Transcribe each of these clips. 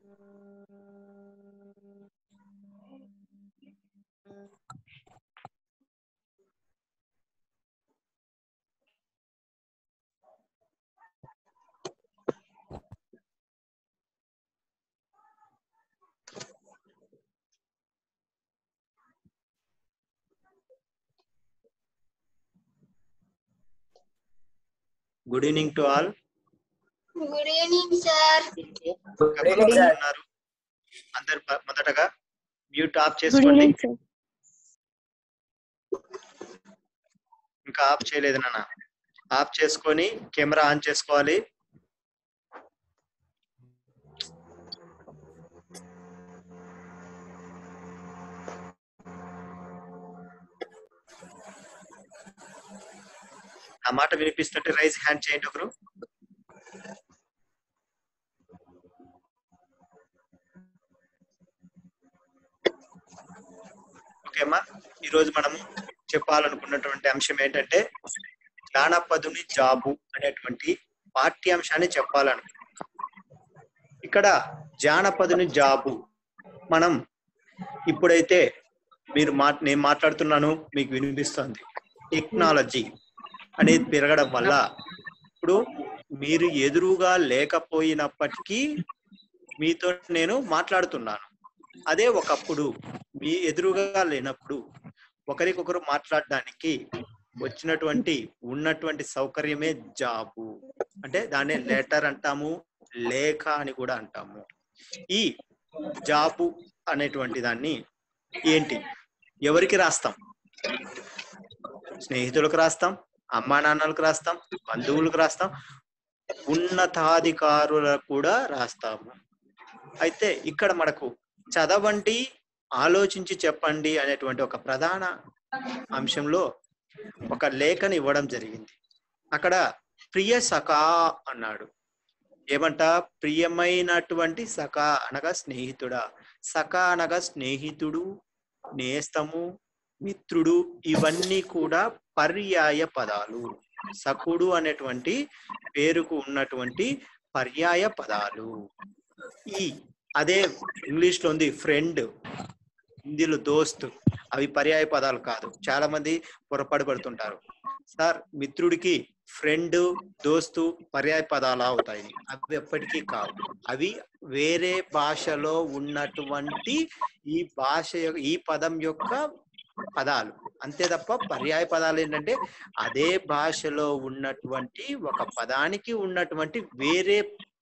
Good evening to all good evening sir good evening sir ఉన్నారు అందరు ప- మొదటగా మ్యూట్ ఆఫ్ గుడ్ చేసుకోండి ఈవినింగ్ సార్ ఇంకా ఆఫ్ చేయలేదు నాన్న ఆఫ్ చేసుకొని కెమెరా ఆన్ చేసుకోవాలి నా మాట వినిపిస్తుంటే రైజ్ హ్యాండ్ చేయండి ఒకరు ఓకే అమ్మా ఈరోజు మనము చెప్పాలనుకున్నటువంటి అంశం ఏంటంటే జ్ఞానపదుని జాబు అనేటువంటి పాఠ్యాంశాన్ని చెప్పాలనుకుంటున్నాం ఇక్కడ జానపదుని జాబు మనం ఇప్పుడైతే మీరు మా నేను మాట్లాడుతున్నాను మీకు వినిపిస్తుంది టెక్నాలజీ అనేది పెరగడం వల్ల ఇప్పుడు మీరు ఎదురుగా లేకపోయినప్పటికీ మీతో నేను మాట్లాడుతున్నాను అదే ఒకప్పుడు మీ ఎదురుగా లేనప్పుడు ఒకరికొకరు మాట్లాడడానికి వచ్చినటువంటి ఉన్నటువంటి సౌకర్యమే జాబు అంటే దాన్ని లెటర్ అంటాము లేఖ అని కూడా అంటాము ఈ జాబు అనేటువంటి దాన్ని ఏంటి ఎవరికి రాస్తాం స్నేహితులకు రాస్తాం అమ్మా నాన్నలకు రాస్తాం బంధువులకు రాస్తాం ఉన్నతాధికారులకు కూడా రాస్తాము అయితే ఇక్కడ మనకు చదవండి ఆలోచించి చెప్పండి అనేటువంటి ఒక ప్రధాన అంశంలో ఒక లేఖను ఇవ్వడం జరిగింది అక్కడ ప్రియ సఖా అన్నాడు ఏమంట ప్రియమైనటువంటి సఖా అనగా స్నేహితుడా సఖా అనగా స్నేహితుడు నేస్తము మిత్రుడు ఇవన్నీ కూడా పర్యాయ పదాలు సఖుడు అనేటువంటి పేరుకు ఉన్నటువంటి పర్యాయ పదాలు ఈ అదే ఇంగ్లీష్ లో ఉంది ఫ్రెండ్ హిందీలో దోస్త్ అవి పర్యాయ పదాలు కాదు చాలా మంది పొరపాటు పడుతుంటారు సార్ మిత్రుడికి ఫ్రెండ్ దోస్తు పర్యాయ పదాలు అవుతాయి అవి ఎప్పటికీ కావు అవి వేరే భాషలో ఉన్నటువంటి ఈ భాష యొక్క- ఈ పదం యొక్క పదాలు అంతే తప్ప పర్యాయ పదాలు ఏంటంటే అదే భాషలో ఉన్నటువంటి ఒక పదానికి ఉన్నటువంటి వేరే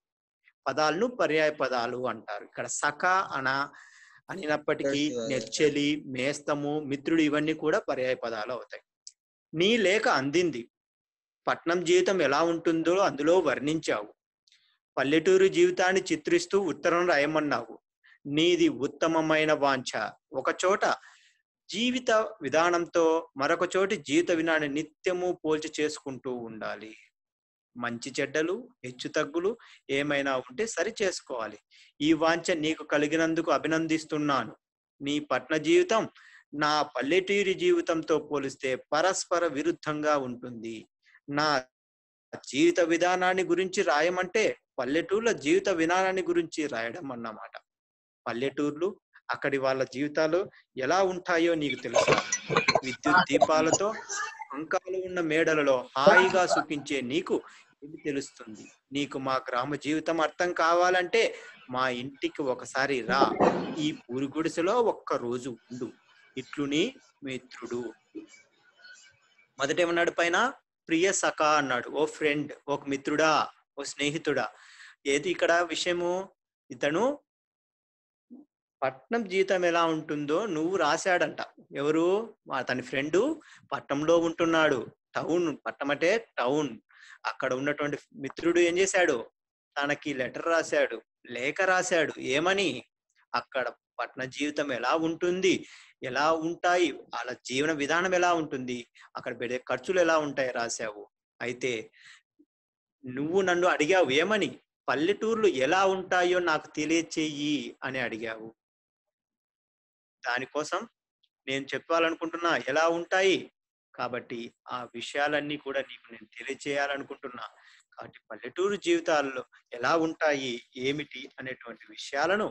పదాలను పర్యాయ పదాలు అంటారు ఇక్కడ సఖ అన అనినప్పటికీ నెచ్చెలి మేస్తము మిత్రుడు ఇవన్నీ కూడా పర్యాయ పదాలు అవుతాయి నీ లేఖ అందింది పట్నం జీవితం ఎలా ఉంటుందో అందులో వర్ణించావు పల్లెటూరు జీవితాన్ని చిత్రిస్తూ ఉత్తరం రాయమన్నావు నీది ఉత్తమమైన వాంఛ ఒక చోట జీవిత విధానంతో మరొక చోటి జీవిత విధానాన్ని నిత్యము పోల్చి చేసుకుంటూ ఉండాలి మంచి చెడ్డలు హెచ్చు తగ్గులు ఏమైనా ఉంటే సరి చేసుకోవాలి ఈ వాంఛ నీకు కలిగినందుకు అభినందిస్తున్నాను నీ పట్న జీవితం నా పల్లెటూరి జీవితంతో పోలిస్తే పరస్పర విరుద్ధంగా ఉంటుంది నా జీవిత విధానాన్ని గురించి రాయమంటే పల్లెటూర్ల జీవిత విధానాన్ని గురించి రాయడం అన్నమాట పల్లెటూర్లు అక్కడి వాళ్ళ జీవితాలు ఎలా ఉంటాయో నీకు తెలుసు విద్యుత్ దీపాలతో అంకాలు ఉన్న మేడలలో హాయిగా సుఖించే నీకు ఇది తెలుస్తుంది నీకు మా గ్రామ జీవితం అర్థం కావాలంటే మా ఇంటికి ఒకసారి రా ఈ పూరి గుడిసెలో ఒక్క రోజు ఉండు ఇట్లుని మిత్రుడు మొదటేమన్నాడు పైన ప్రియ సఖ అన్నాడు ఓ ఫ్రెండ్ ఒక మిత్రుడా ఓ స్నేహితుడా ఏది ఇక్కడ విషయము ఇతను పట్నం జీవితం ఎలా ఉంటుందో నువ్వు రాశాడంట ఎవరు మా అతని ఫ్రెండ్ పట్నంలో ఉంటున్నాడు టౌన్ పట్నం అంటే టౌన్ అక్కడ ఉన్నటువంటి మిత్రుడు ఏం చేశాడు తనకి లెటర్ రాశాడు లేఖ రాశాడు ఏమని అక్కడ పట్న జీవితం ఎలా ఉంటుంది ఎలా ఉంటాయి వాళ్ళ జీవన విధానం ఎలా ఉంటుంది అక్కడ పెడే ఖర్చులు ఎలా ఉంటాయి రాశావు అయితే నువ్వు నన్ను అడిగావు ఏమని పల్లెటూర్లు ఎలా ఉంటాయో నాకు తెలియచేయి అని అడిగావు దానికోసం నేను చెప్పాలనుకుంటున్నా ఎలా ఉంటాయి కాబట్టి ఆ విషయాలన్నీ కూడా నీకు నేను తెలియజేయాలనుకుంటున్నా కాబట్టి పల్లెటూరు జీవితాల్లో ఎలా ఉంటాయి ఏమిటి అనేటువంటి విషయాలను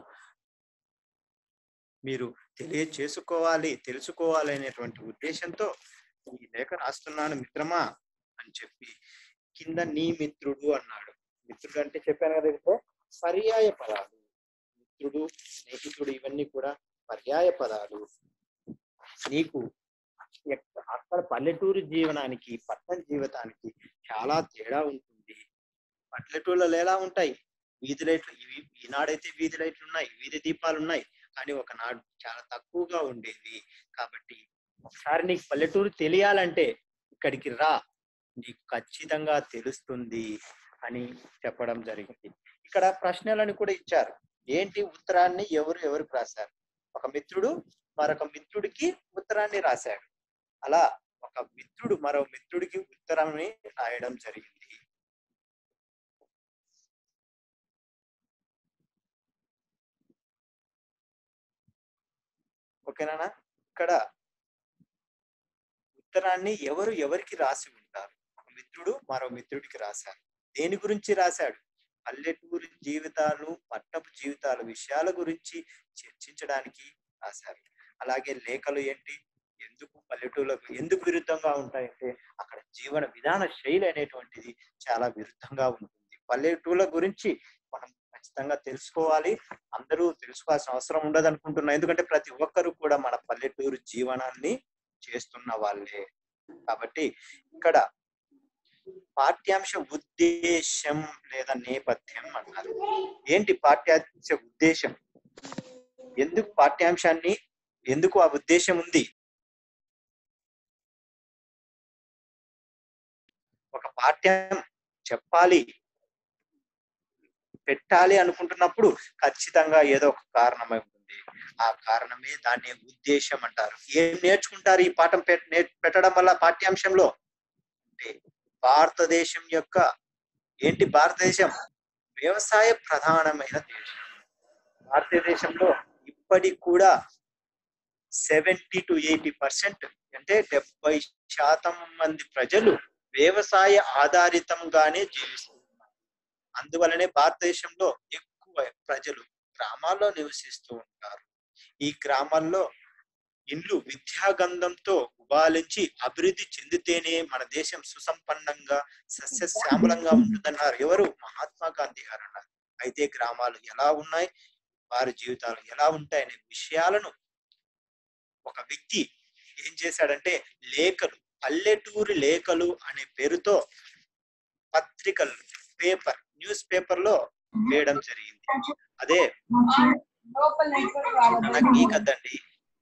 మీరు తెలియచేసుకోవాలి తెలుసుకోవాలి అనేటువంటి ఉద్దేశంతో ఈ లేఖ రాస్తున్నాను మిత్రమా అని చెప్పి కింద నీ మిత్రుడు అన్నాడు మిత్రుడు అంటే చెప్పాను కదా ఇంకో పర్యాయ పదాలు మిత్రుడు స్నేహితుడు ఇవన్నీ కూడా పర్యాయ పదాలు నీకు ఎక్క- అక్కడ పల్లెటూరు జీవనానికి పట్టణ జీవితానికి చాలా తేడా ఉంటుంది పల్లెటూళ్ళలో ఎలా ఉంటాయి వీధి లైట్లు ఇవి ఈనాడైతే వీధి లైట్లు ఉన్నాయి వీధి దీపాలు ఉన్నాయి కానీ ఒకనాడు చాలా తక్కువగా ఉండేవి కాబట్టి ఒకసారి నీకు పల్లెటూరు తెలియాలంటే ఇక్కడికి రా నీకు ఖచ్చితంగా తెలుస్తుంది అని చెప్పడం జరిగింది ఇక్కడ ప్రశ్నలను కూడా ఇచ్చారు ఏంటి ఉత్తరాన్ని ఎవరు ఎవరికి రాశారు ఒక మిత్రుడు మరొక మిత్రుడికి ఉత్తరాన్ని రాశాడు అలా ఒక మిత్రుడు మరో మిత్రుడికి ఉత్తరాన్ని రాయడం జరిగింది ఓకేనా ఇక్కడ ఉత్తరాన్ని ఎవరు ఎవరికి రాసి ఉంటారు ఒక మిత్రుడు మరో మిత్రుడికి రాశారు దేని గురించి రాశాడు పల్లెటూరు జీవితాలు పట్టపు జీవితాల విషయాల గురించి చర్చించడానికి రాశారు అలాగే లేఖలు ఏంటి ఎందుకు పల్లెటూళ్ళకు ఎందుకు విరుద్ధంగా ఉంటాయంటే అక్కడ జీవన విధాన శైలి అనేటువంటిది చాలా విరుద్ధంగా ఉంటుంది పల్లెటూళ్ళ గురించి మనం ఖచ్చితంగా తెలుసుకోవాలి అందరూ తెలుసుకోవాల్సిన అవసరం ఉండదు అనుకుంటున్నా ఎందుకంటే ప్రతి ఒక్కరు కూడా మన పల్లెటూరు జీవనాన్ని చేస్తున్న వాళ్ళే కాబట్టి ఇక్కడ పాఠ్యాంశ ఉద్దేశం లేదా నేపథ్యం అన్నారు ఏంటి పాఠ్యాంశ ఉద్దేశం ఎందుకు పాఠ్యాంశాన్ని ఎందుకు ఆ ఉద్దేశం ఉంది ఒక పాఠ్యం చెప్పాలి పెట్టాలి అనుకుంటున్నప్పుడు ఖచ్చితంగా ఏదో ఒక కారణమై ఉంటుంది ఆ కారణమే దాన్ని ఉద్దేశం అంటారు ఏం నేర్చుకుంటారు ఈ పాఠం పెట్- నే- పెట్టడం వల్ల పాఠ్యాంశంలో అంటే భారతదేశం యొక్క ఏంటి భారతదేశం వ్యవసాయ ప్రధానమైన దేశం భారతదేశంలో ఇప్పటికి కూడా సెవెంటీ టు ఎయిటీ పర్సెంట్ అంటే డెబ్బై శాతం మంది ప్రజలు వ్యవసాయ ఆధారితంగానే జీవిస్తున్నారు అందువలనే భారతదేశంలో ఎక్కువ ప్రజలు గ్రామాల్లో నివసిస్తూ ఉంటారు ఈ గ్రామాల్లో ఇండ్లు విద్యాగంధంతో ఉబాలించి అభివృద్ధి చెందితేనే మన దేశం సుసంపన్నంగా సస్యశ్యామలంగా ఉంటుందన్నారు ఎవరు మహాత్మా గాంధీ గారు అన్నారు అయితే గ్రామాలు ఎలా ఉన్నాయి వారి జీవితాలు ఎలా ఉంటాయనే విషయాలను ఒక వ్యక్తి ఏం చేశాడంటే లేఖలు పల్లెటూరి లేఖలు అనే పేరుతో పత్రికలు పేపర్ న్యూస్ పేపర్ లో వేయడం జరిగింది అదే నాకు నీకద్దండి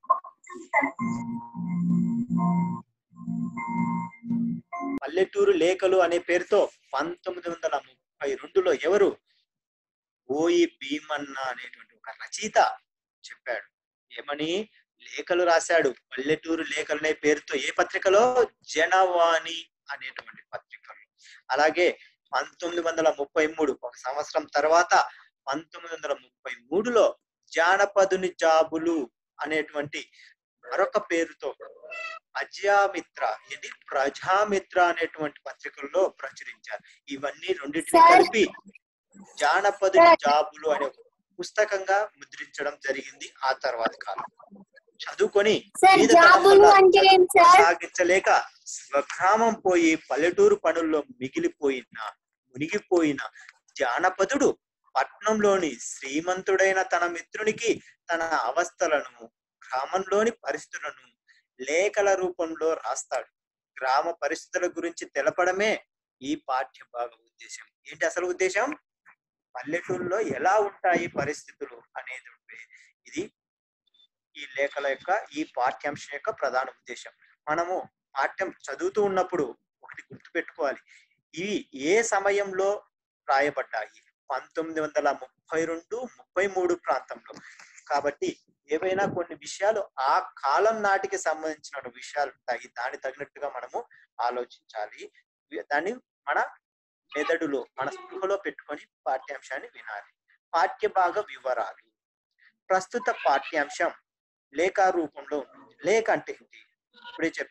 పల్లెటూరు లేఖలు అనే పేరుతో పంతొమ్మిది వందల ముప్పై రెండులో ఎవరు ఓయి భీమన్న అనేటువంటి ఒక రచయిత చెప్పాడు ఏమని లేఖలు రాశాడు పల్లెటూరు లేఖలు అనే పేరుతో ఏ పత్రికలో జనవాణి అనేటువంటి పత్రికలు అలాగే పంతొమ్మిది వందల ముప్పై మూడు ఒక సంవత్సరం తర్వాత పంతొమ్మిది వందల ముప్పై మూడులో జానపదుని జాబులు అనేటువంటి మరొక పేరుతో అజామిత్ర ఇది ప్రజామిత్ర అనేటువంటి పత్రికల్లో ప్రచురించారు ఇవన్నీ రెండింటిని Sir. కలిపి జానపదుని జాబులు అనే ఒక పుస్తకంగా ముద్రించడం జరిగింది ఆ తర్వాత కాలం చదువుకొని సార్ మీద జాబులు తరఫున అంటే ఏం సార్ సాగించలేక స్వగ్రామం పోయి పల్లెటూరు పనుల్లో మిగిలిపోయిన మునిగిపోయిన జానపదుడు పట్నంలోని శ్రీమంతుడైన తన మిత్రునికి తన అవస్థలను గ్రామంలోని పరిస్థితులను లేఖల రూపంలో రాస్తాడు గ్రామ పరిస్థితుల గురించి తెలపడమే ఈ పాఠ్య భాగ ఉద్దేశం ఏంటి అసలు ఉద్దేశం పల్లెటూరులో ఎలా ఉంటాయి పరిస్థితులు అనేది ఉంటే ఇది ఈ లేఖల యొక్క ఈ పాఠ్యాంశం యొక్క ప్రధాన ఉద్దేశం మనము పాఠ్యం చదువుతూ ఉన్నప్పుడు ఒకటి గుర్తుపెట్టుకోవాలి ఇవి ఏ సమయంలో రాయబడ్డాయి పంతొమ్మిది వందల ముప్పై రెండు ముప్పై మూడు ప్రాంతంలో కాబట్టి ఏవైనా కొన్ని విషయాలు ఆ కాలం నాటికి సంబంధించిన విషయాలు ఉంటాయి దాని తగినట్టుగా మనము ఆలోచించాలి దాన్ని మన మెదడులో మన స్పృహలో పెట్టుకొని పాఠ్యాంశాన్ని వినాలి పాఠ్య భాగ వివరాలు ప్రస్తుత పాఠ్యాంశం లేఖ రూపంలో ఉంటుంది లేఖ అంటే ఏంటి ఇప్పుడే చెప్పాను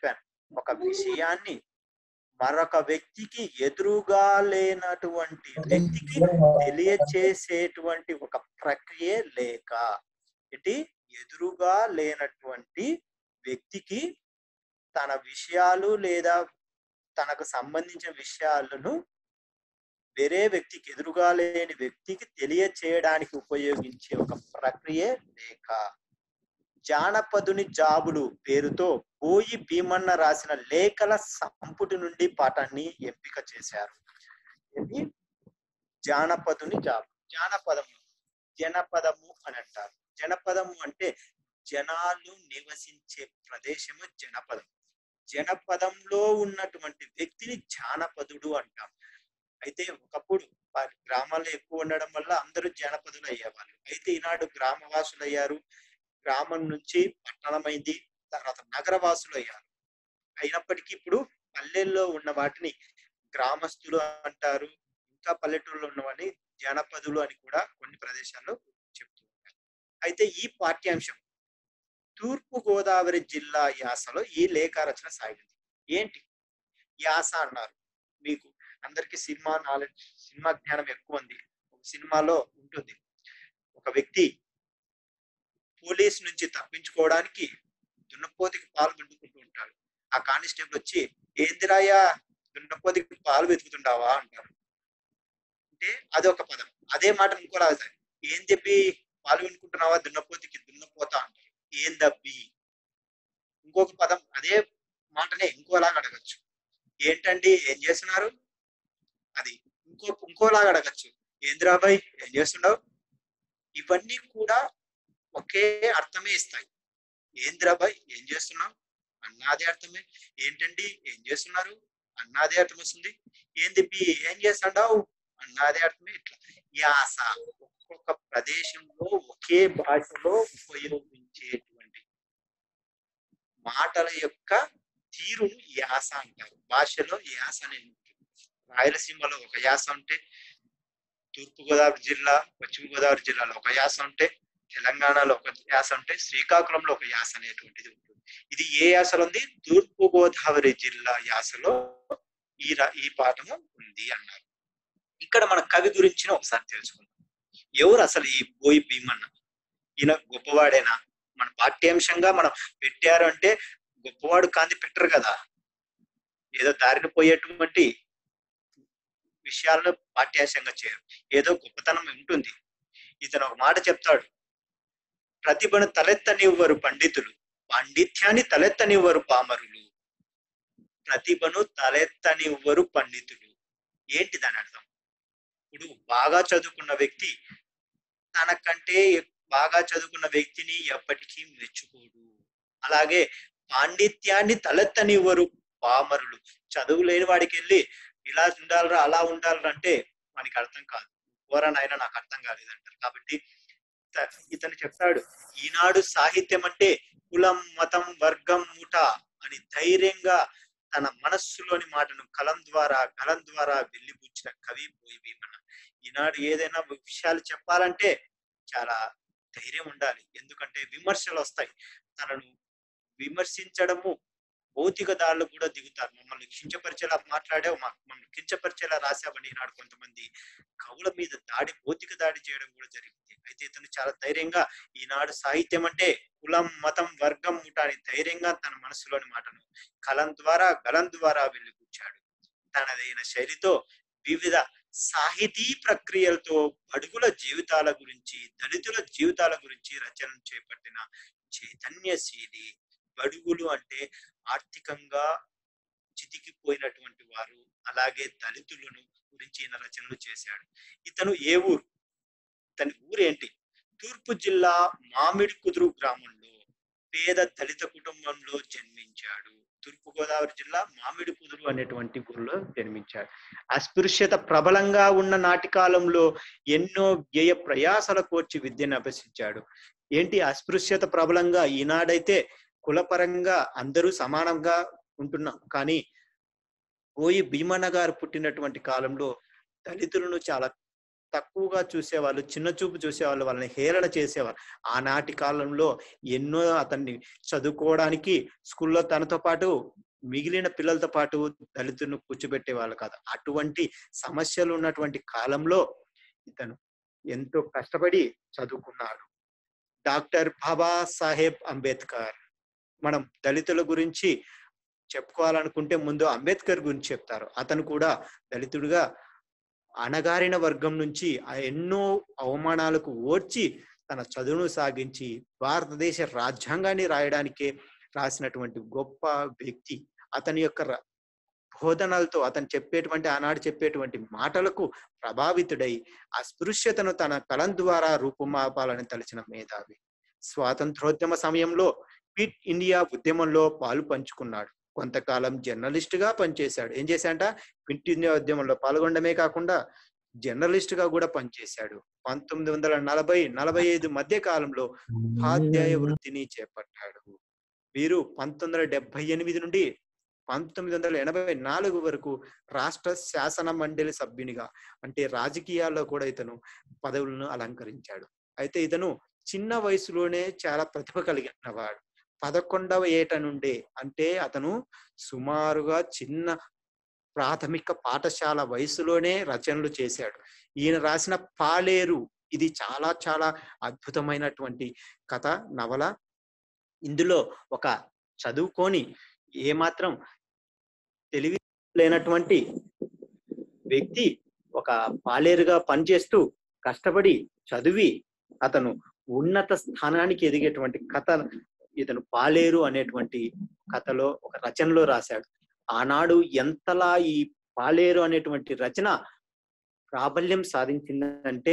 ఒక విషయాన్ని మరొక వ్యక్తికి ఎదురుగా లేనటువంటి వ్యక్తికి తెలియచేసేటువంటి ఒక ప్రక్రియ లేక ఇది ఎదురుగా లేనటువంటి వ్యక్తికి తన విషయాలు లేదా తనకు సంబంధించిన విషయాలను వేరే వ్యక్తికి ఎదురుగా లేని వ్యక్తికి తెలియచేయడానికి ఉపయోగించే ఒక ప్రక్రియ లేక జానపదుని జాబులు పేరుతో పోయి భీమన్న రాసిన లేఖల సంపుటి నుండి పాఠాన్ని ఎంపిక చేశారు ఇది జానపదుని జాబు జానపదము జనపదము అని అంటారు జనపదము అంటే జనాలు నివసించే ప్రదేశము జనపదం జనపదంలో ఉన్నటువంటి వ్యక్తిని జానపదుడు అంటాం అయితే ఒకప్పుడు వారి గ్రామాల్లో ఎక్కువ ఉండడం వల్ల అందరూ జానపదులు అయ్యేవాళ్ళు అయితే ఈనాడు గ్రామవాసులు అయ్యారు గ్రామం నుంచి పట్టణమైంది తర్వాత నగరవాసులు అయ్యారు అయినప్పటికీ ఇప్పుడు పల్లెల్లో ఉన్న వాటిని గ్రామస్తులు అంటారు ఇంకా పల్లెటూరులో ఉన్నవని జానపదులు అని కూడా కొన్ని ప్రదేశాల్లో చెప్తూ ఉంటారు అయితే ఈ పాఠ్యాంశం తూర్పు గోదావరి జిల్లా యాసలో ఈ లేఖ రచన సాగింది ఏంటి యాస అన్నారు మీకు అందరికి సినిమా నాలెడ్జ్ సినిమా జ్ఞానం ఎక్కువ ఉంది ఒక సినిమాలో ఉంటుంది ఒక వ్యక్తి పోలీస్ నుంచి తప్పించుకోవడానికి దున్నపోతికి పాలు పిండుకుంటూ ఉంటాడు ఆ కానిస్టేబుల్ వచ్చి ఏందిరాయా దున్నపోతికి పాలు వెతుకుతుంటావా అంటారు అంటే అదొక పదం అదే మాట ఇంకోలా అవుతాయి ఏం చెప్పి పాలు వినుకుంటున్నావా దున్నపోతికి దున్నపోతా అంటారు ఏం దబ్బి ఇంకొక పదం అదే మాటనే ఇంకోలాగా అడగచ్చు ఏంటండి ఏం చేస్తున్నారు అది ఇంకో ఇంకోలాగా అడగచ్చు ఏంద్రాబాయ్ ఏం చేస్తున్నావు ఇవన్నీ కూడా ఒకే అర్థమే ఇస్తాయి ఏంద్రాబాయ్ ఏం చేస్తున్నావు అన్నాదే అర్థమే ఏంటండి ఏం చేస్తున్నారు అన్నాదే అర్థం వస్తుంది ఏం తిప్పి ఏం చేస్తాడావు అన్నాదే అర్థమే ఇట్లా యాస ఒక్కొక్క ప్రదేశంలో ఒకే భాషలో ఉపయోగించేటువంటి మాటల యొక్క తీరును యాస అంటారు భాషలో యాస అనేది ఉంటుంది రాయలసీమలో ఒక యాస ఉంటే తూర్పు గోదావరి జిల్లా పశ్చిమ గోదావరి జిల్లాలో ఒక యాస ఉంటే తెలంగాణలో ఒక యాస ఉంటే శ్రీకాకుళంలో ఒక యాస అనేటువంటిది ఉంటుంది ఇది ఏ యాసలో ఉంది తూర్పు గోదావరి జిల్లా యాసలో ఈ రా- ఈ పాఠము ఉంది అన్నారు ఇక్కడ మన కవి గురించిన ఒకసారి తెలుసుకుందాం ఎవరు అసలు ఈ బోయి భీమన్న ఈయన గొప్పవాడేనా మన పాఠ్యాంశంగా మనం పెట్టారు అంటే గొప్పవాడు కాంతి పెట్టరు కదా ఏదో దారిని పోయేటువంటి విషయాలను పాఠ్యాంశంగా చేయరు ఏదో గొప్పతనం ఉంటుంది ఇతను ఒక మాట చెప్తాడు ప్రతిభను తలెత్తనివ్వరు పండితులు పాండిత్యాన్ని తలెత్తనివ్వరు పామరులు ప్రతిభను తలెత్తనివ్వరు పండితులు ఏంటి దాని అర్థం ఇప్పుడు బాగా చదువుకున్న వ్యక్తి తనకంటే ఎక్- బాగా చదువుకున్న వ్యక్తిని ఎప్పటికీ మెచ్చుకోడు అలాగే పాండిత్యాన్ని తలెత్తనివ్వరు పామరులు చదువు లేని వాడికి వెళ్ళి ఇలా ఉండాలరా అలా ఉండాలరా అంటే మనకి అర్థం కాదు పోరా నాయన నాకు అర్థం కాలేదంటారు కాబట్టి త- ఇతను చెప్తాడు ఈనాడు సాహిత్యం అంటే కులం మతం వర్గం ముఠ అని ధైర్యంగా తన మనస్సులోని మాటను కలం ద్వారా గలం ద్వారా వెళ్ళిపుచ్చిన కవి పోయి భీమన్న ఈనాడు ఏదైనా విషయాలు చెప్పాలంటే చాలా ధైర్యం ఉండాలి ఎందుకంటే విమర్శలు వస్తాయి తనను విమర్శించడము భౌతిక దారులు కూడా దిగుతారు మమ్మల్ని కించపరిచేలా మాట్లాడావు మా- మమ్మల్ని కించపరిచేలా రాసావని ఈనాడు కొంతమంది కవుల మీద దాడి భౌతిక దాడి చేయడం కూడా జరిగింది అయితే ఇతను చాలా ధైర్యంగా ఈనాడు సాహిత్యం అంటే కులం మతం వర్గం ముఠ అని ధైర్యంగా తన మనసులోని మాటను కలం ద్వారా గలం ద్వారా వెళ్ళిపుచ్చాడు తనదైన శైలితో వివిధ సాహితీ ప్రక్రియలతో బడుగుల జీవితాల గురించి దళితుల జీవితాల గురించి రచన చేపట్టిన చైతన్యశీలి బడుగులు అంటే ఆర్థికంగా చితికిపోయినటువంటి వారు అలాగే దళితులను గురించి ఈయన రచనలు చేశాడు ఇతను ఏ ఊరు ఇతని ఊరేంటి తూర్పు జిల్లా మామిడి కుదురు గ్రామంలో పేద దళిత కుటుంబంలో జన్మించాడు తూర్పు గోదావరి జిల్లా మామిడి కుదురు అనేటువంటి ఊరిలో జన్మించాడు అస్పృశ్యత ప్రబలంగా ఉన్న నాటి కాలంలో ఎన్నో వ్యయ ప్రయాసల కోర్చి విద్యను అభ్యసించాడు ఏంటి అస్పృశ్యత ప్రబలంగా ఈనాడైతే కులపరంగా అందరూ సమానంగా ఉంటున్నాం కానీ పోయి భీమన్న గారు పుట్టినటువంటి కాలంలో దళితులను చాలా తక్కువగా చూసేవాళ్ళు చిన్న చూపు చూసేవాళ్ళు వాళ్ళని హేళన చేసేవారు ఆనాటి కాలంలో ఎన్నో అతన్ని చదువుకోవడానికి స్కూల్లో తనతో పాటు మిగిలిన పిల్లలతో పాటు దళితులను కూర్చోబెట్టే వాళ్ళు కాదు అటువంటి సమస్యలు ఉన్నటువంటి కాలంలో ఇతను ఎంతో కష్టపడి చదువుకున్నాడు డాక్టర్ బాబా సాహెబ్ అంబేద్కర్ మనం దళితుల గురించి చెప్పుకోవాలనుకుంటే ముందు అంబేద్కర్ గురించి చెప్తారు అతను కూడా దళితుడిగా అణగారిన వర్గం నుంచి ఆ ఎన్నో అవమానాలకు ఓర్చి తన చదువును సాగించి భారతదేశ రాజ్యాంగాన్ని రాయడానికే రాసినటువంటి గొప్ప వ్యక్తి అతని యొక్క ర- బోధనలతో అతను చెప్పేటువంటి ఆనాడు చెప్పేటువంటి మాటలకు ప్రభావితుడై అస్పృశ్యతను తన కలం ద్వారా రూపుమాపాలని తలచిన మేధావి స్వాతంత్రోద్యమ సమయంలో క్విట్ ఇండియా ఉద్యమంలో పాలు పంచుకున్నాడు కొంతకాలం జర్నలిస్ట్ గా పనిచేశాడు ఏం చేశాడంట క్విట్ ఇండియా ఉద్యమంలో పాల్గొనడమే కాకుండా జర్నలిస్ట్ గా కూడా పనిచేశాడు పంతొమ్మిది వందల నలభై నలభై ఐదు మధ్య కాలంలో ఉపాధ్యాయ వృత్తిని చేపట్టాడు వీరు పంతొమ్మిది వందల డెబ్బై ఎనిమిది నుండి పంతొమ్మిది వందల ఎనభై నాలుగు వరకు రాష్ట్ర శాసన మండలి సభ్యునిగా అంటే రాజకీయాల్లో కూడా ఇతను పదవులను అలంకరించాడు అయితే ఇతను చిన్న వయసులోనే చాలా ప్రతిభ కలిగిన వాడు పదకొండవ ఏట నుండే అంటే అతను సుమారుగా చిన్న ప్రాథమిక పాఠశాల వయసులోనే రచనలు చేశాడు ఈయన రాసిన పాలేరు ఇది చాలా చాలా అద్భుతమైనటువంటి కథ నవల ఇందులో ఒక చదువుకొని ఏమాత్రం తెలివి లేనటువంటి వ్యక్తి ఒక పాలేరుగా పనిచేస్తూ కష్టపడి చదివి అతను ఉన్నత స్థానానికి ఎదిగేటువంటి కథ ఇతను పాలేరు అనేటువంటి కథలో ఒక రచనలో రాశాడు ఆనాడు ఎంతలా ఈ పాలేరు అనేటువంటి రచన ప్రాబల్యం సాధించిందంటే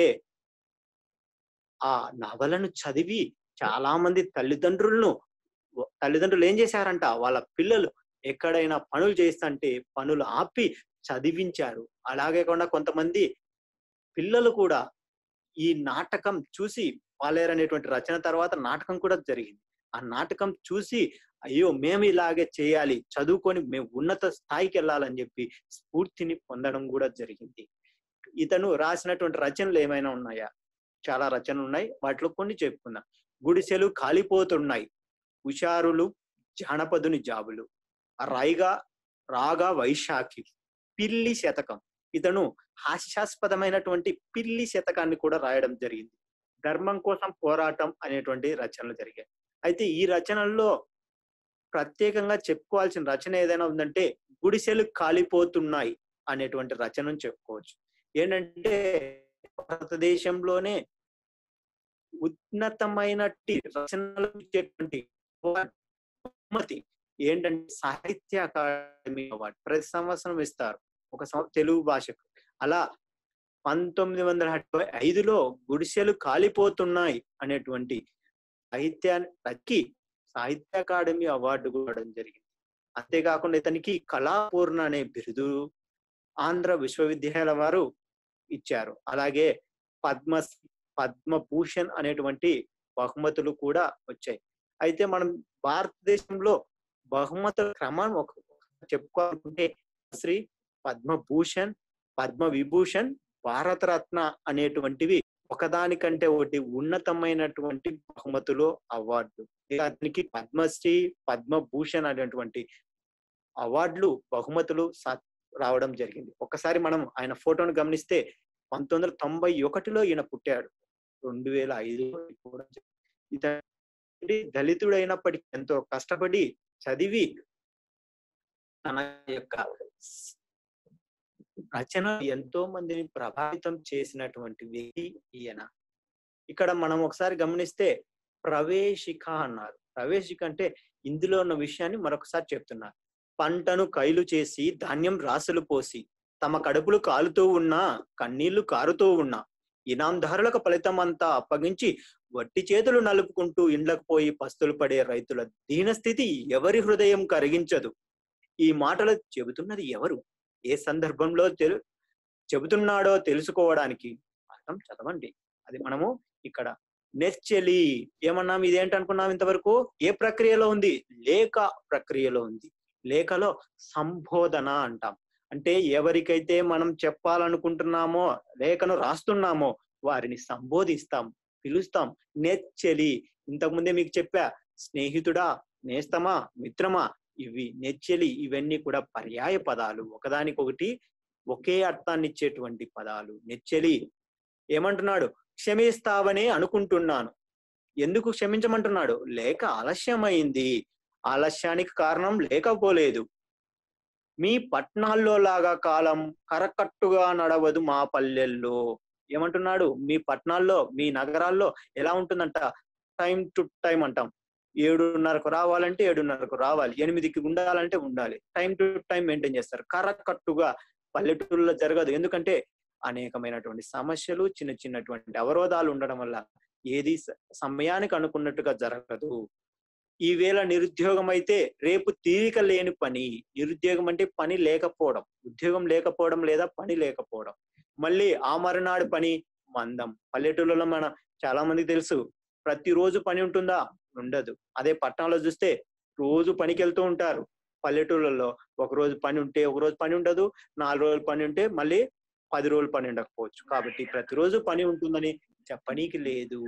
ఆ నవలను చదివి చాలా మంది తల్లిదండ్రులను తల్లిదండ్రులు ఏం చేశారంట వాళ్ళ పిల్లలు ఎక్కడైనా పనులు చేస్తుంటే పనులు ఆపి చదివించారు అలాగే కాకుండా కొంతమంది పిల్లలు కూడా ఈ నాటకం చూసి పాలేరు అనేటువంటి రచన తర్వాత నాటకం కూడా జరిగింది ఆ నాటకం చూసి అయ్యో మేము ఇలాగే చేయాలి చదువుకొని మేము ఉన్నత స్థాయికి వెళ్ళాలని చెప్పి స్ఫూర్తిని పొందడం కూడా జరిగింది ఇతను రాసినటువంటి రచనలు ఏమైనా ఉన్నాయా చాలా రచనలు ఉన్నాయి వాటిలో కొన్ని చెప్పుకుందాం గుడిసెలు కాలిపోతున్నాయి హుషారులు జానపదుని జాబులు రాయిగా రాగా వైశాఖి పిల్లి శతకం ఇతను హాస్యాస్పదమైనటువంటి పిల్లి శతకాన్ని కూడా రాయడం జరిగింది ధర్మం కోసం పోరాటం అనేటువంటి రచనలు జరిగాయి అయితే ఈ రచనల్లో ప్రత్యేకంగా చెప్పుకోవాల్సిన రచన ఏదైనా ఉందంటే గుడిసెలు కాలిపోతున్నాయి అనేటువంటి రచనను చెప్పుకోవచ్చు ఏంటంటే భారతదేశంలోనే ఉన్నతమైనటి రచనలు ఇచ్చేటువంటి బహుమతి ఏంటంటే సాహిత్య అకాడమీ అవార్డు ప్రతి సంవత్సరం ఇస్తారు ఒక సంవ- తెలుగు భాషకు అలా పంతొమ్మిది వందల డెబ్బై ఐదులో గుడిసెలు కాలిపోతున్నాయి అనేటువంటి సాహిత్యాన్ని రక్కి సాహిత్య అకాడమీ అవార్డు కూడా ఇవ్వడం జరిగింది అంతేకాకుండా ఇతనికి కళాపూర్ణ అనే బిరుదు ఆంధ్ర విశ్వవిద్యాలయం వారు ఇచ్చారు అలాగే పద్మ పద్మభూషణ్ అనేటువంటి బహుమతులు కూడా వచ్చాయి అయితే మనం భారతదేశంలో బహుమతుల క్రమం ఒక చెప్పుకోవాలనుకుంటే శ్రీ పద్మభూషణ్ పద్మ విభూషణ్ భారతరత్న అనేటువంటివి ఒకదానికంటే ఒకటి ఉన్నతమైనటువంటి బహుమతులు అవార్డు అతనికి పద్మశ్రీ పద్మభూషణ్ అనేటువంటి అవార్డులు బహుమతులు స- రావడం జరిగింది ఒకసారి మనం ఆయన ఫోటోను గమనిస్తే పంతొమ్మిది వందల తొంభై ఒకటిలో ఈయన పుట్టాడు రెండు వేల ఐదులో కూడా ఇతడి దళితుడైనప్పటికీ ఎంతో కష్టపడి చదివి తన యొక్క రచన ఎంతో మందిని ప్రభావితం చేసినటువంటి వ్యక్తి ఈయన ఇక్కడ మనం ఒకసారి గమనిస్తే ప్రవేశిక అన్నారు ప్రవేశిక అంటే ఇందులో ఉన్న విషయాన్ని మరొకసారి చెప్తున్నారు పంటను కైలు చేసి ధాన్యం రాసులు పోసి తమ కడుపులు కాలుతూ ఉన్నా కన్నీళ్లు కారుతూ ఉన్నా ఇనాందారులకు ఫలితం అంతా అప్పగించి వట్టి చేతులు నలుపుకుంటూ ఇండ్లకు పోయి పస్తులు పడే రైతుల దీనస్థితి ఎవరి హృదయం కరిగించదు ఈ మాటలు చెబుతున్నది ఎవరు ఏ సందర్భంలో తెలు చెబుతున్నాడో తెలుసుకోవడానికి అర్థం చదవండి అది మనము ఇక్కడ నెచ్చెలి ఏమన్నాం ఇదేంటనుకున్నాం ఇంతవరకు ఏ ప్రక్రియలో ఉంది లేఖ ప్రక్రియలో ఉంది లేఖలో సంబోధన అంటాం అంటే ఎవరికైతే మనం చెప్పాలనుకుంటున్నామో లేఖను రాస్తున్నామో వారిని సంబోధిస్తాం పిలుస్తాం నెచ్చెలి ఇంతకుముందే మీకు చెప్పా స్నేహితుడా నేస్తమా మిత్రమా ఇవి నెచ్చెలి ఇవన్నీ కూడా పర్యాయ పదాలు ఒకదానికొకటి ఒకే అర్థాన్ని ఇచ్చేటువంటి పదాలు నెచ్చెలి ఏమంటున్నాడు క్షమిస్తావని అనుకుంటున్నాను ఎందుకు క్షమించమంటున్నాడు లేక ఆలస్యమైంది ఆలస్యానికి కారణం లేకపోలేదు మీ పట్నాల్లో లాగా కాలం కరకట్టుగా నడవదు మా పల్లెల్లో ఏమంటున్నాడు మీ పట్నాల్లో మీ నగరాల్లో ఎలా ఉంటుందంట టైం టు టైం అంటాం ఏడున్నరకు రావాలంటే ఏడున్నరకు రావాలి ఎనిమిదికి ఉండాలంటే ఉండాలి టైం టు టైం మెయింటైన్ చేస్తారు కరకట్టుగా పల్లెటూరులో జరగదు ఎందుకంటే అనేకమైనటువంటి సమస్యలు చిన్న చిన్నటువంటి అవరోధాలు ఉండడం వల్ల ఏది స- సమయానికి అనుకున్నట్టుగా జరగదు ఈవేళ నిరుద్యోగం అయితే రేపు తీరిక లేని పని నిరుద్యోగం అంటే పని లేకపోవడం ఉద్యోగం లేకపోవడం లేదా పని లేకపోవడం మళ్ళీ ఆ మరునాడు పని మందం పల్లెటూళ్ళలో మన చాలా మందికి తెలుసు ప్రతిరోజు పని ఉంటుందా ఉండదు అదే పట్టణంలో చూస్తే రోజు పనికి వెళ్తూ ఉంటారు పల్లెటూళ్ళలో ఒక రోజు పని ఉంటే ఒక రోజు పని ఉండదు నాలుగు రోజులు పని ఉంటే మళ్ళీ పది రోజులు పని ఉండకపోవచ్చు కాబట్టి ప్రతిరోజు పని ఉంటుందని చెప్పనీకి లేదు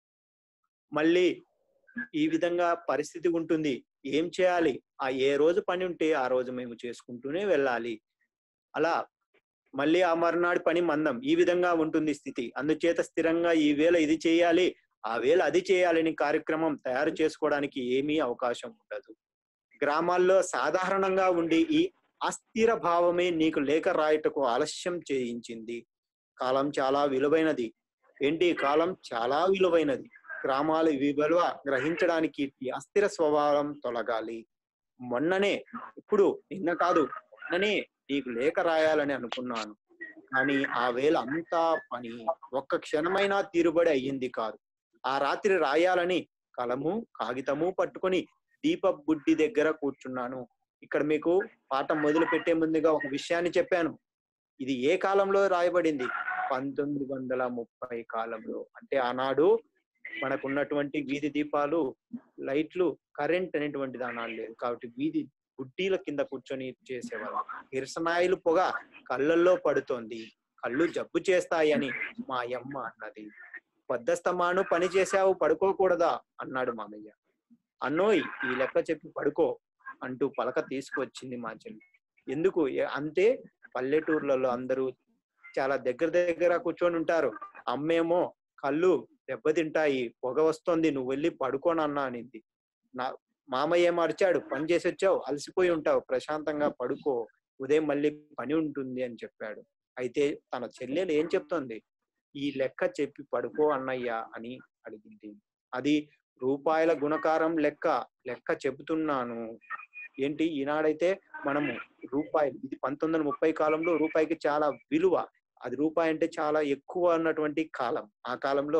మళ్ళీ ఈ విధంగా పరిస్థితి ఉంటుంది ఏం చేయాలి ఆ ఏ రోజు పని ఉంటే ఆ రోజు మేము చేసుకుంటూనే వెళ్ళాలి అలా మళ్ళీ ఆ మరునాడు పని మందం ఈ విధంగా ఉంటుంది స్థితి అందుచేత స్థిరంగా ఈ వేళ ఇది చేయాలి ఆ వేళ అది చేయాలని కార్యక్రమం తయారు చేసుకోవడానికి ఏమీ అవకాశం ఉండదు గ్రామాల్లో సాధారణంగా ఉండి ఈ అస్థిర భావమే నీకు లేఖ రాయటకు ఆలస్యం చేయించింది కాలం చాలా విలువైనది ఏంటి కాలం చాలా విలువైనది గ్రామాల విలువ గ్రహించడానికి ఈ అస్థిర స్వభావం తొలగాలి మొన్ననే ఇప్పుడు నిన్న కాదు మొన్ననే నీకు లేఖ రాయాలని అనుకున్నాను కానీ ఆ వేళ అంతా పని ఒక్క క్షణమైనా తీరుబడి అయ్యింది కాదు ఆ రాత్రి రాయాలని కలము కాగితము పట్టుకొని దీప బుడ్డి దగ్గర కూర్చున్నాను ఇక్కడ మీకు పాఠం మొదలు పెట్టే ముందుగా ఒక విషయాన్ని చెప్పాను ఇది ఏ కాలంలో రాయబడింది పంతొమ్మిది వందల ముప్పై కాలంలో అంటే ఆనాడు మనకున్నటువంటి వీధి దీపాలు లైట్లు కరెంట్ అనేటువంటి దానాలు లేదు కాబట్టి వీధి బుడ్డీల కింద కూర్చొని చేసేవారు కిరసనాయిలు పొగ కళ్ళల్లో పడుతోంది కళ్ళు జబ్బు చేస్తాయని మా అమ్మ అన్నది పొద్దస్తమాను పని చేశావు పడుకోకూడదా అన్నాడు మామయ్య అన్నోయ్ ఈ లెక్క చెప్పి పడుకో అంటూ పలక తీసుకొచ్చింది మా చెల్లి ఎందుకు ఏ- అంతే పల్లెటూర్లలో అందరూ చాలా దగ్గర దగ్గర కూర్చొని ఉంటారు అమ్మేమో కళ్ళు దెబ్బతింటాయి పొగ వస్తోంది నువ్వు వెళ్ళి పడుకోనన్నా అనింది నా మామయ్య ఏమో అరిచాడు పని చేసి వచ్చావు అలసిపోయి ఉంటావు ప్రశాంతంగా పడుకో ఉదయం మళ్ళీ పని ఉంటుంది అని చెప్పాడు అయితే తన చెల్లెలు ఏం చెప్తోంది ఈ లెక్క చెప్పి పడుకో అన్నయ్య అని అడిగింది అది రూపాయల గుణకారం లెక్క లెక్క చెబుతున్నాను ఏంటి ఈనాడైతే మనము రూపాయలు ఇది పంతొమ్మిది వందల ముప్పై కాలంలో రూపాయికి చాలా విలువ అది రూపాయి అంటే చాలా ఎక్కువ అన్నటువంటి కాలం ఆ కాలంలో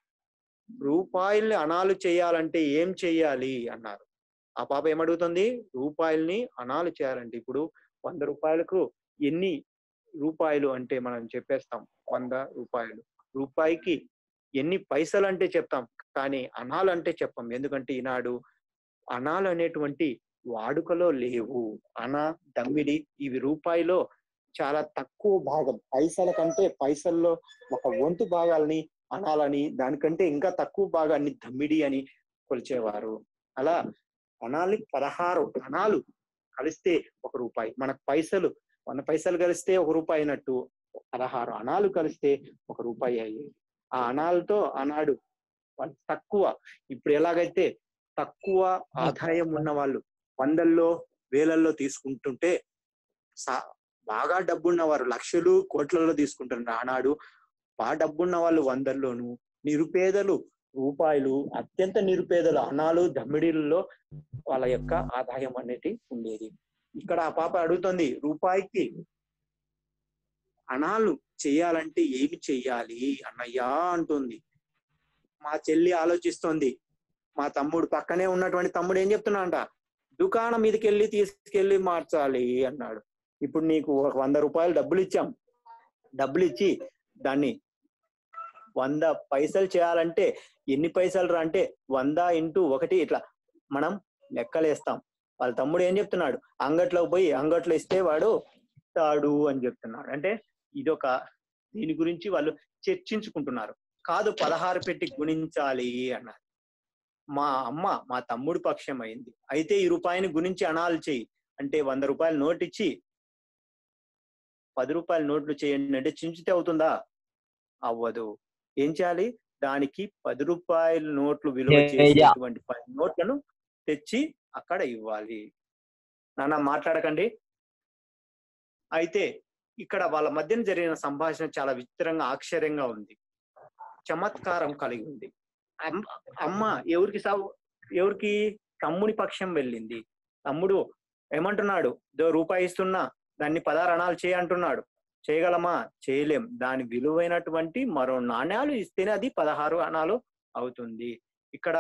రూపాయల్ని అనాలు చేయాలంటే ఏం చెయ్యాలి అన్నారు ఆ పాప ఏమడుగుతుంది రూపాయల్ని అనాలు చేయాలంటే ఇప్పుడు వంద రూపాయలకు ఎన్ని రూపాయలు అంటే మనం చెప్పేస్తాం వంద రూపాయలు రూపాయికి ఎన్ని పైసలు అంటే చెప్తాం కానీ అనాలు అంటే చెప్పం ఎందుకంటే ఈనాడు అనాలు అనేటువంటి వాడుకలో లేవు అన దమ్మిడి ఇవి రూపాయిలో చాలా తక్కువ భాగం పైసల కంటే పైసల్లో ఒక వంతు భాగాలని అనాలని దానికంటే ఇంకా తక్కువ భాగాన్ని దమ్మిడి అని కొలిచేవారు అలా అనాలి పదహారు అనాలు కలిస్తే ఒక రూపాయి మనకు పైసలు వంద పైసలు కలిస్తే ఒక రూపాయి అయినట్టు పదహారు అనాలు కలిస్తే ఒక రూపాయి అయ్యేది ఆ అనాలతో ఆనాడు వాళ్ళు తక్కువ ఇప్పుడు ఎలాగైతే తక్కువ ఆదాయం ఉన్న వాళ్ళు వందల్లో వేలల్లో తీసుకుంటుంటే సా- బాగా డబ్బున్న వారు లక్షలు కోట్లలో తీసుకుంటున్నారు ఆనాడు బాగా డబ్బున్న వాళ్ళు వందల్లోను నిరుపేదలు రూపాయలు అత్యంత నిరుపేదలు అనాలు దమ్మిడిల్లో వాళ్ళ యొక్క ఆదాయం అనేది ఉండేది ఇక్కడ ఆ పాప అడుగుతుంది రూపాయికి అనాలు చేయాలంటే ఏమి చెయ్యాలి అన్నయ్యా అంటుంది మా చెల్లి ఆలోచిస్తోంది మా తమ్ముడు పక్కనే ఉన్నటువంటి తమ్ముడు ఏం చెప్తున్నా అంట దుకాణం మీదకి వెళ్ళి తీసుకెళ్లి మార్చాలి అన్నాడు ఇప్పుడు నీకు ఒక వంద రూపాయలు డబ్బులు ఇచ్చాం డబ్బులు ఇచ్చి దాన్ని వంద పైసలు చేయాలంటే ఎన్ని పైసలు రా అంటే వంద ఇంటూ ఒకటి ఇట్లా మనం లెక్కలేస్తాం వాళ్ళ తమ్ముడు ఏం చెప్తున్నాడు అంగట్లోకి పోయి అంగట్లో ఇస్తే వాడు ఇస్తాడు అని చెప్తున్నాడు అంటే ఇదొక దీని గురించి వాళ్ళు చర్చించుకుంటున్నారు కాదు పదహారు పెట్టి గుణించాలి అన్నారు మా అమ్మ మా తమ్ముడి పక్షం అయింది అయితే ఈ రూపాయిని గురించి అనాలు చెయ్యి అంటే వంద రూపాయల నోట్ ఇచ్చి పది రూపాయల నోట్లు చేయండి అంటే చించితే అవుతుందా అవ్వదు ఏం చేయాలి దానికి పది రూపాయల నోట్లు విలువ Yeah, yeah. చేసేటువంటి పది నోట్లను తెచ్చి అక్కడ ఇవ్వాలి నాన్న మాట్లాడకండి అయితే ఇక్కడ వాళ్ళ మధ్యన జరిగిన సంభాషణ చాలా విచిత్రంగా ఆశ్చర్యంగా ఉంది చమత్కారం కలిగి ఉంది అమ్- అమ్మ ఎవరికి సాగు ఎవరికి తమ్ముని పక్షం వెళ్ళింది తమ్ముడు ఏమంటున్నాడు "దో రూపాయి ఇస్తున్నా దాన్ని పదహారు అణాలు చేయి అంటున్నాడు చేయగలమా చేయలేం దాని విలువైనటువంటి మరో నాణ్యాలు ఇస్తేనే అది పదహారు అణాలు అవుతుంది ఇక్కడ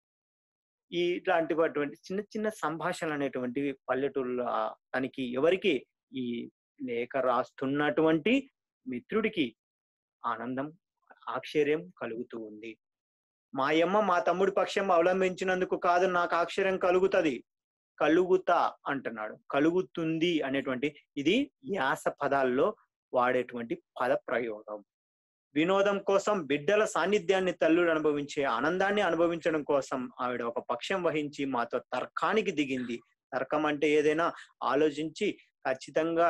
ఈ ఇట్లాంటిటువంటి చిన్న చిన్న సంభాషణలు అనేటువంటివి పల్లెటూళ్ళ తనకి ఎవరికి ఈ లేఖ రాస్తున్నటువంటి మిత్రుడికి ఆనందం ఆశ్చర్యం కలుగుతూ ఉంది మా అమ్మ మా తమ్ముడి పక్షం అవలంబించినందుకు కాదు నాకు ఆశ్చర్యం కలుగుతది కలుగుతా అంటున్నాడు కలుగుతుంది అనేటువంటి ఇది యాస పదాల్లో వాడేటువంటి పద ప్రయోగం వినోదం కోసం బిడ్డల సాన్నిధ్యాన్ని తల్లుడు అనుభవించే ఆనందాన్ని అనుభవించడం కోసం ఆవిడ ఒక పక్షం వహించి మాతో తర్కానికి దిగింది తర్కం అంటే ఏదైనా ఆలోచించి ఖచ్చితంగా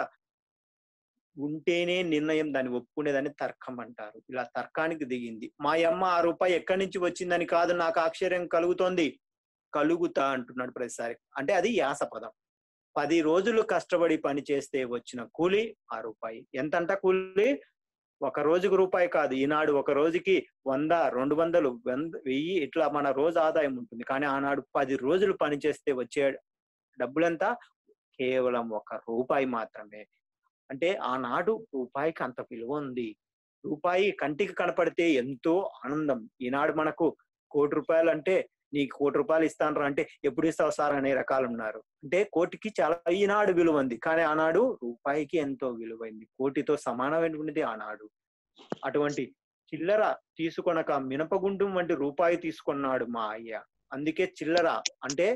ఉంటేనే నిర్ణయం దాన్ని ఒప్పుకునేదాన్ని తర్కం అంటారు ఇలా తర్కానికి దిగింది మా అమ్మ ఆ రూపాయి ఎక్కడి నుంచి వచ్చిందని కాదు నాకు ఆశ్చర్యం కలుగుతోంది కలుగుతా అంటున్నాడు ప్రతిసారి అంటే అది యాస పదం పది రోజులు కష్టపడి పని చేస్తే వచ్చిన కూలి ఆ రూపాయి ఎంతంట కూలి ఒక రోజుకు రూపాయి కాదు ఈనాడు ఒక రోజుకి వంద రెండు వందలు వంద వెయ్యి ఇట్లా మన రోజు ఆదాయం ఉంటుంది కానీ ఆనాడు పది రోజులు పని చేస్తే వచ్చే డబ్బులంతా కేవలం ఒక రూపాయి మాత్రమే అంటే ఆనాడు రూపాయికి అంత విలువ ఉంది రూపాయి కంటికి కనపడితే ఎంతో ఆనందం ఈనాడు మనకు కోటి రూపాయలు అంటే నీకు కోటి రూపాయలు ఇస్తాను అంటే ఎప్పుడు ఇస్తావు సార్ అనే రకాలు ఉన్నారు అంటే కోటికి చాలా ఈనాడు విలువ ఉంది కానీ ఆనాడు రూపాయికి ఎంతో విలువైంది కోటితో సమానమైనటువంటిది ఆనాడు అటువంటి చిల్లర తీసుకొనక మినపగుండం వంటి రూపాయి తీసుకున్నాడు మా అయ్య అందుకే చిల్లర అంటే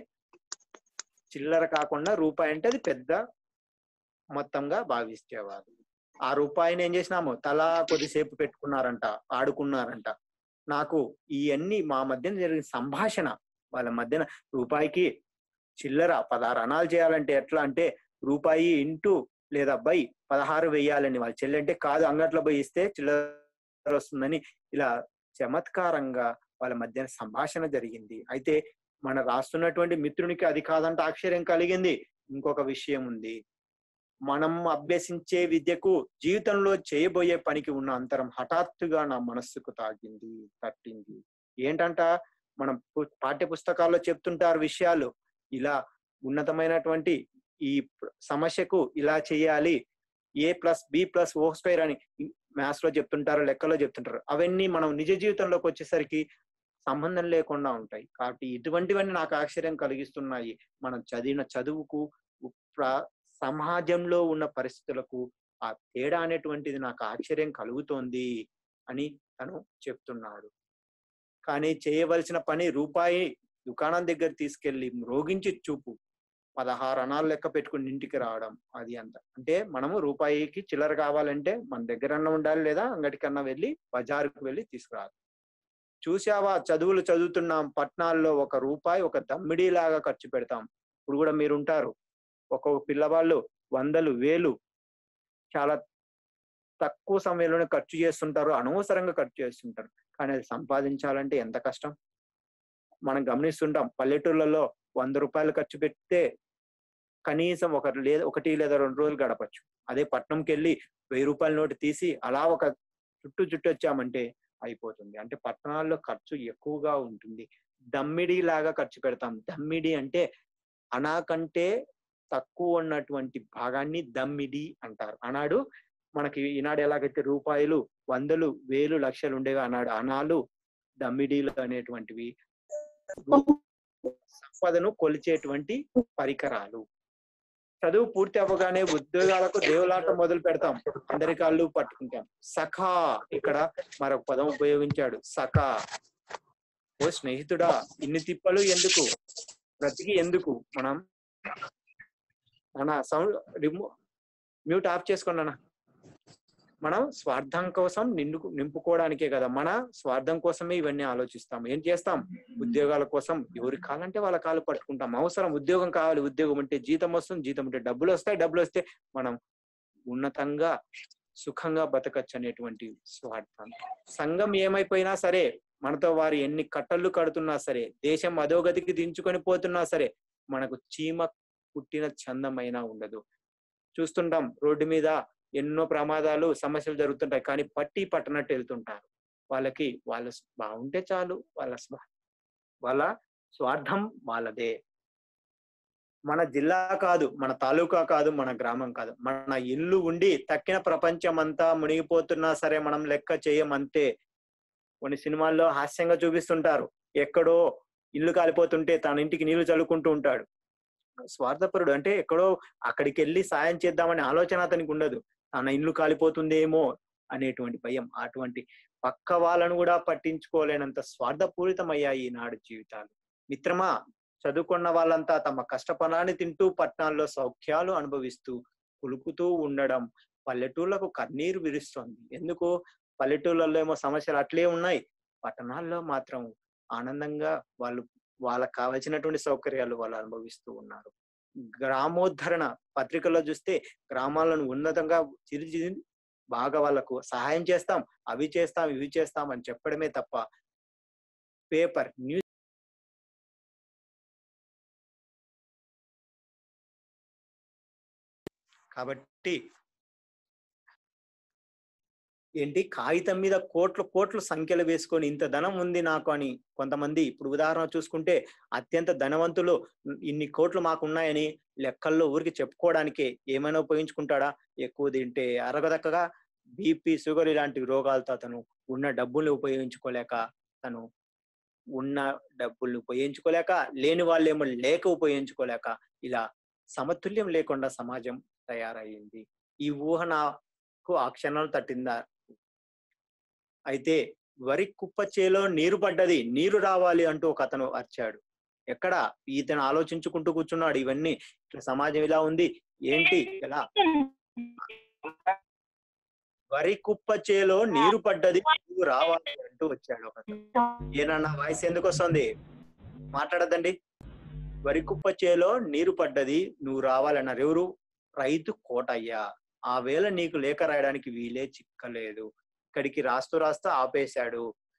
చిల్లర కాకుండా రూపాయి అంటే అది పెద్ద మొత్తంగా భావించేవారు ఆ రూపాయిని ఏం చేసినాము తలా కొద్దిసేపు పెట్టుకున్నారంట ఆడుకున్నారంట నాకు ఇవన్నీ మా మధ్యన జరిగిన సంభాషణ వాళ్ళ మధ్యన రూపాయికి చిల్లర పదహారు అణాలు చేయాలంటే ఎట్లా అంటే రూపాయి ఇంటూ లేదా బై పదహారు వెయ్యాలని వాళ్ళ చెల్లి అంటే కాదు అంగట్లో పోయి ఇస్తే చిల్లర వస్తుందని ఇలా చమత్కారంగా వాళ్ళ మధ్యన సంభాషణ జరిగింది అయితే మన రాస్తున్నటువంటి మిత్రునికి అది కాదంటే ఆశ్చర్యం కలిగింది ఇంకొక విషయం ఉంది మనం అభ్యసించే విద్యకు జీవితంలో చేయబోయే పనికి ఉన్న అంతరం హఠాత్తుగా నా మనస్సుకు తాగింది తట్టింది ఏంటంట మనం పు- పాఠ్య పుస్తకాల్లో చెప్తుంటారు విషయాలు ఇలా ఉన్నతమైనటువంటి ఈ ప్ర- సమస్యకు ఇలా చేయాలి A plus B plus O square అని మ్యాథ్స్ లో చెప్తుంటారు లెక్కలో చెప్తుంటారు అవన్నీ మనం నిజ జీవితంలోకి వచ్చేసరికి సంబంధం లేకుండా ఉంటాయి కాబట్టి ఇటువంటివన్నీ నాకు ఆశ్చర్యం కలిగిస్తున్నాయి మనం చదివిన చదువుకు ప్ర- సమాజంలో ఉన్న పరిస్థితులకు ఆ తేడా అనేటువంటిది నాకు ఆశ్చర్యం కలుగుతోంది అని తను చెప్తున్నాడు కానీ చేయవలసిన పని రూపాయి దుకాణం దగ్గర తీసుకెళ్లి మ్రోగించి చూపు పదహారు అణాలు లెక్క పెట్టుకుని ఇంటికి రావడం అది అంత అంటే మనము రూపాయికి చిల్లర కావాలంటే మన దగ్గరన్నా ఉండాలి లేదా అంగటికన్నా వెళ్ళి బజారుకు వెళ్ళి తీసుకురావాలి చూసావా చదువులు చదువుతున్నాం పట్నాల్లో ఒక రూపాయి ఒక దమ్మిడీ లాగా ఖర్చు పెడతాం ఇప్పుడు కూడా మీరు ఉంటారు ఒక్కొక్క పిల్లవాళ్ళు వందలు వేలు చాలా తక్కువ సమయంలోనే ఖర్చు చేస్తుంటారు అనవసరంగా ఖర్చు చేస్తుంటారు కానీ అది సంపాదించాలంటే ఎంత కష్టం మనం గమనిస్తుంటాం పల్లెటూళ్ళలో వంద రూపాయలు ఖర్చు పెడితే కనీసం ఒక లేదా ఒకటి లేదా రెండు రోజులు గడపచ్చు అదే పట్నంకి వెళ్ళి వెయ్యి రూపాయల నోటు తీసి అలా ఒక చుట్టూ చుట్టూ వచ్చామంటే అయిపోతుంది అంటే పట్టణాల్లో ఖర్చు ఎక్కువగా ఉంటుంది దమ్మిడి లాగా ఖర్చు పెడతాం దమ్మిడి అంటే అనా కంటే తక్కువ ఉన్నటువంటి భాగాన్ని దమ్మిడి అంటారు అన్నాడు మనకి ఈనాడు ఎలాగైతే రూపాయలు వందలు వేలు లక్షలు ఉండేవి అన్నాడు అనాలు దమ్మిడీలు అనేటువంటివి సంపదను కొలిచేటువంటి పరికరాలు చదువు పూర్తి అవ్వగానే ఉద్యోగాలకు దేవులాట మొదలు పెడతాం అందరి కాళ్ళు పట్టుకుంటాం సఖా ఇక్కడ మరొక పదం ఉపయోగించాడు సఖా ఓ స్నేహితుడా ఇన్ని తిప్పలు ఎందుకు బ్రతికి ఎందుకు మనం అన్న సౌండ్ రిమూ మ్యూట్ ఆఫ్ చేసుకోండి అన్న మనం స్వార్థం కోసం నిండు నింపుకోవడానికే కదా మన స్వార్థం కోసమే ఇవన్నీ ఆలోచిస్తాం ఏం చేస్తాం ఉద్యోగాల కోసం ఎవరి కాలంటే వాళ్ళ కాలు పట్టుకుంటాం అవసరం ఉద్యోగం కావాలి ఉద్యోగం ఉంటే జీతం వస్తుంది జీతం ఉంటే డబ్బులు వస్తాయి డబ్బులు వస్తే మనం ఉన్నతంగా సుఖంగా బతకచ్చు అనేటువంటి స్వార్థం సంఘం ఏమైపోయినా సరే మనతో వారు ఎన్ని కట్టళ్ళు కడుతున్నా సరే దేశం అధోగతికి దించుకొని పోతున్నా సరే మనకు చీమ పుట్టిన చందమైనా ఉండదు చూస్తుంటాం రోడ్డు మీద ఎన్నో ప్రమాదాలు సమస్యలు జరుగుతుంటాయి కానీ పట్టి పట్టనట్టు వెళ్తుంటారు వాళ్ళకి వాళ్ళ స్- బాగుంటే చాలు వాళ్ళ స్వ- వాళ్ళ స్వార్థం వాళ్ళదే మన జిల్లా కాదు మన తాలూకా కాదు మన గ్రామం కాదు మన ఇల్లు ఉండి తక్కిన ప్రపంచం అంతా మునిగిపోతున్నా సరే మనం లెక్క చేయమంతే కొన్ని సినిమాల్లో హాస్యంగా చూపిస్తుంటారు ఎక్కడో ఇల్లు కాలిపోతుంటే తన ఇంటికి నీళ్లు చల్లుకుంటూ ఉంటాడు స్వార్థపరుడు అంటే ఎక్కడో అక్కడికి వెళ్ళి సాయం చేద్దామనే ఆలోచన అతనికి ఉండదు తన ఇల్లు కాలిపోతుందేమో అనేటువంటి భయం అటువంటి పక్క వాళ్ళను కూడా పట్టించుకోలేనంత స్వార్థపూరితమయ్యాయి ఈనాడు జీవితాలు మిత్రమా చదువుకున్న వాళ్ళంతా తమ కష్టపనాన్ని తింటూ పట్టణాల్లో సౌఖ్యాలు అనుభవిస్తూ కులుకుతూ ఉండడం పల్లెటూళ్ళకు కన్నీరు విరుస్తోంది ఎందుకు పల్లెటూళ్ళలో ఏమో సమస్యలు అట్లే ఉన్నాయి పట్టణాల్లో మాత్రం ఆనందంగా వాళ్ళు వాళ్ళకి కావలసినటువంటి సౌకర్యాలు వాళ్ళు అనుభవిస్తూ ఉన్నారు గ్రామోద్ధరణ పత్రికల్లో చూస్తే గ్రామాలను ఉన్నతంగా చిరుచిరి బాగా వాళ్ళకు సహాయం చేస్తాం అవి చేస్తాం ఇవి చేస్తాం అని చెప్పడమే తప్ప పేపర్ న్యూస్ కాబట్టి ఏంటి కాగితం మీద కోట్లు కోట్లు సంఖ్యలు వేసుకొని ఇంత ధనం ఉంది నాకు అని కొంతమంది ఇప్పుడు ఉదాహరణ చూసుకుంటే అత్యంత ధనవంతులు ఇన్ని కోట్లు మాకు ఉన్నాయని లెక్కల్లో ఊరికి చెప్పుకోవడానికి ఏమైనా ఉపయోగించుకుంటాడా ఎక్కువ తింటే అరగదక్కగా బీపీ షుగర్ ఇలాంటి రోగాలతో అతను ఉన్న డబ్బుల్ని ఉపయోగించుకోలేక తను ఉన్న డబ్బుల్ని ఉపయోగించుకోలేక లేని వాళ్ళేమో లేక ఉపయోగించుకోలేక ఇలా సమతుల్యం లేకుండా సమాజం తయారయ్యింది ఈ ఊహ నాకు ఆ క్షణాలు తట్టిందా అయితే వరి కుప్ప చేలో నీరు పడ్డది నీరు రావాలి అంటూ ఒక అతను అరిచాడు ఎక్కడ ఇతను ఆలోచించుకుంటూ కూర్చున్నాడు ఇవన్నీ ఇట్లా సమాజం ఇలా ఉంది ఏంటి ఎలా వరి కుప్ప చేలో నీరు పడ్డది నీరు రావాలి అంటూ వచ్చాడు ఒక ఏనన్నా వాయిస్ ఎందుకు వస్తుంది మాట్లాడద్దండి వరి కుప్ప చేలో నీరు పడ్డది నువ్వు రావాలన్నారు ఎవరు రైతు కోటయ్యా ఆ వేళ నీకు లేఖ రాయడానికి వీలే చిక్కలేదు ఇక్కడికి రాస్తూ రాస్తూ ఆపేశాడు